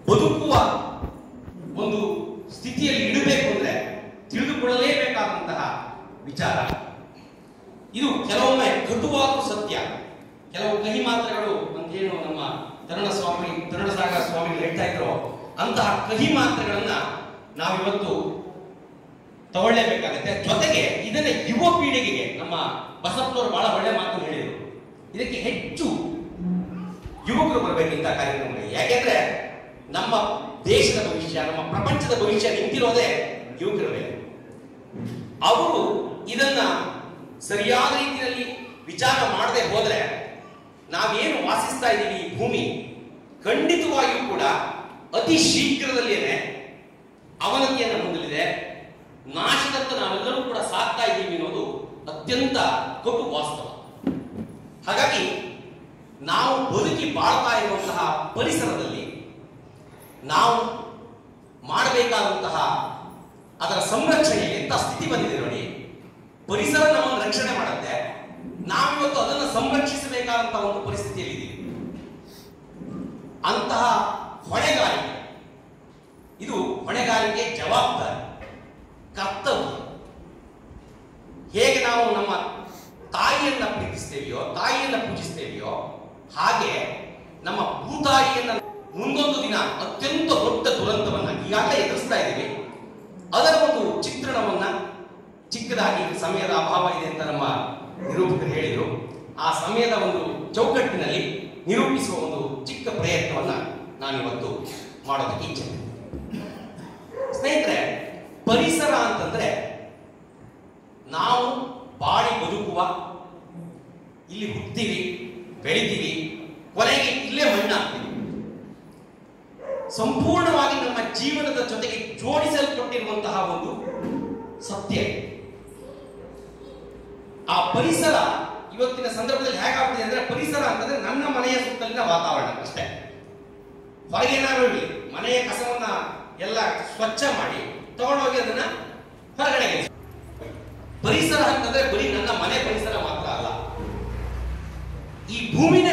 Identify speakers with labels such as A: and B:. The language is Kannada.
A: ಬದುಕುವ ಒಂದು ಸ್ಥಿತಿಯಲ್ಲಿ ಇಡಬೇಕು ಅಂದ್ರೆ ತಿಳಿದುಕೊಳ್ಳಲೇಬೇಕಾದಂತಹ ವಿಚಾರ ಇದು ಕೆಲವೊಮ್ಮೆ ಕಟುವಾದ ಸತ್ಯ ಕೆಲವು ಕಹಿ ಮಾತ್ರೆಗಳು ಅಂತೇನು ನಮ್ಮ ತರುಣ ಸ್ವಾಮಿ ತರುಣ ಸಾಗರ ಸ್ವಾಮಿಗಳು ಹೇಳ್ತಾ ಇದ್ರು ಅಂತಹ ಕಹಿ ಮಾತ್ರೆಗಳನ್ನ ನಾವಿವತ್ತು ತಗೊಳ್ಳೇಬೇಕಾಗತ್ತೆ ಜೊತೆಗೆ ಇದನ್ನ ಯುವ ಪೀಳಿಗೆಗೆ ನಮ್ಮ ಬಸಪ್ಪನವರು ಬಹಳ ಒಳ್ಳೆ ಮಾತು ಹೇಳಿದರು ಇದಕ್ಕೆ ಹೆಚ್ಚು ಯುವಕರು ಬರಬೇಕು ಇಂಥ ಕಾರ್ಯಕ್ರಮಗಳಿಗೆ ಯಾಕೆಂದ್ರೆ ನಮ್ಮ ದೇಶದ ಭವಿಷ್ಯ ನಮ್ಮ ಪ್ರಪಂಚದ ಭವಿಷ್ಯ ನಿಂತಿರೋದೇ ಯುವಕರ ಮೇಲೆ ಅವರು ಇದನ್ನ ಸರಿಯಾದ ರೀತಿಯಲ್ಲಿ ವಿಚಾರ ಮಾಡದೆ ಹೋದ್ರೆ ನಾವೇನು ವಾಸಿಸ್ತಾ ಇದ್ದೀವಿ ಈ ಭೂಮಿ ಖಂಡಿತವಾಗಿಯೂ ಕೂಡ ಅತಿ ಶೀಘ್ರದಲ್ಲಿಯೇ ಅವನತಿಯನ್ನು ಹೊಂದಲಿದೆ ನಾಶದತ್ತ ನಾವೆಲ್ಲರೂ ಕೂಡ ಸಾಕ್ತಾ ಇದ್ದೀವಿ ಅನ್ನೋದು ಅತ್ಯಂತ ಕಟು ವಾಸ್ತವ ಹಾಗಾಗಿ ನಾವು ಬದುಕಿ ಬಾಳ್ತಾ ಇರುವಂತಹ ಪರಿಸರದಲ್ಲಿ ನಾವು ಮಾಡಬೇಕಾದಂತಹ ಅದರ ಸಂರಕ್ಷಣೆ ಎಂತ ಸ್ಥಿತಿ ಬಂದಿದೆ ನೋಡಿ ಪರಿಸರ ನಮ್ಮನ್ನು ರಕ್ಷಣೆ ಮಾಡುತ್ತೆ ನಾವಿವತ್ತು ಅದನ್ನು ಸಂರಕ್ಷಿಸಬೇಕಾದಂತಹ ಒಂದು ಪರಿಸ್ಥಿತಿಯಲ್ಲಿ ಇದ್ದೀವಿ ಅಂತಹ ಹೊಣೆಗಾರಿಕೆ ಇದು ಹೊಣೆಗಾರಿಕೆ ಜವಾಬ್ದಾರಿ ಕರ್ತವ್ಯ ಹೇಗೆ ನಾವು ನಮ್ಮ ತಾಯಿಯನ್ನ ಪ್ರೀತಿಸ್ತೇವೆಯೋ ತಾಯಿಯನ್ನ ಪೂಜಿಸ್ತೇವೆಯೋ ಹಾಗೆ ನಮ್ಮ ಭೂತಾಯಿಯನ್ನ ಮುಂದೊಂದು ದಿನ ಅತ್ಯಂತ ದೊಡ್ಡ ದುರಂತವನ್ನ ಈಗಾಗಲೇ ಎದುರಿಸ್ತಾ ಇದ್ದೀವಿ ಅದರ ಒಂದು ಚಿತ್ರಣವನ್ನ ಚಿಕ್ಕದಾಗಿ ಸಮಯದ ಅಭಾವ ಇದೆ ಅಂತ ನಮ್ಮ ನಿರೂಪಕರು ಹೇಳಿದರು ಆ ಸಮಯದ ಒಂದು ಚೌಕಟ್ಟಿನಲ್ಲಿ ನಿರೂಪಿಸುವ ಒಂದು ಚಿಕ್ಕ ಪ್ರಯತ್ನವನ್ನ ನಾನಿವತ್ತು ಮಾಡೋದಕ್ಕೆ ಇಚ್ಛೆ ಸ್ನೇಹಿತರೆ ಪರಿಸರ ಅಂತಂದ್ರೆ ನಾವು ಬಾಳಿ ಬದುಕುವ ಇಲ್ಲಿ ಹುಟ್ತೀವಿ ಬೆಳಿತೀವಿ ಕೊನೆಗೆ ಇಲ್ಲೇ ಮಣ್ಣಾಗ್ತೀವಿ ಸಂಪೂರ್ಣವಾಗಿ ನಮ್ಮ ಜೀವನದ ಜೊತೆಗೆ ಜೋಡಿಸಲ್ಪಟ್ಟಿರುವಂತಹ ಒಂದು ಸತ್ಯ ಆ ಪರಿಸರ ಇವತ್ತಿನ ಸಂದರ್ಭದಲ್ಲಿ ಹೇಗಾಗ್ತಿದೆ ಅಂದ್ರೆ ಪರಿಸರ ಅಂತಂದ್ರೆ ನನ್ನ ಮನೆಯ ಸುತ್ತಲಿನ ವಾತಾವರಣ ಅಷ್ಟೇ ಹೊರಗೇನಾದ್ರು ಇರಲಿ ಮನೆಯ ಕಸವನ್ನ ಎಲ್ಲ ಸ್ವಚ್ಛ ಮಾಡಿ ತಗೊಂಡೋಗಿ ಅದನ್ನ ಹೊರಗಡೆಗೆ ಎಸೆಯೋದು. ಪರಿಸರ ಅಂತಂದ್ರೆ ಬರೀ ನನ್ನ ಮನೆ ಪರಿಸರ ಮಾತ್ರ ಅಲ್ಲ ಈ ಭೂಮಿನ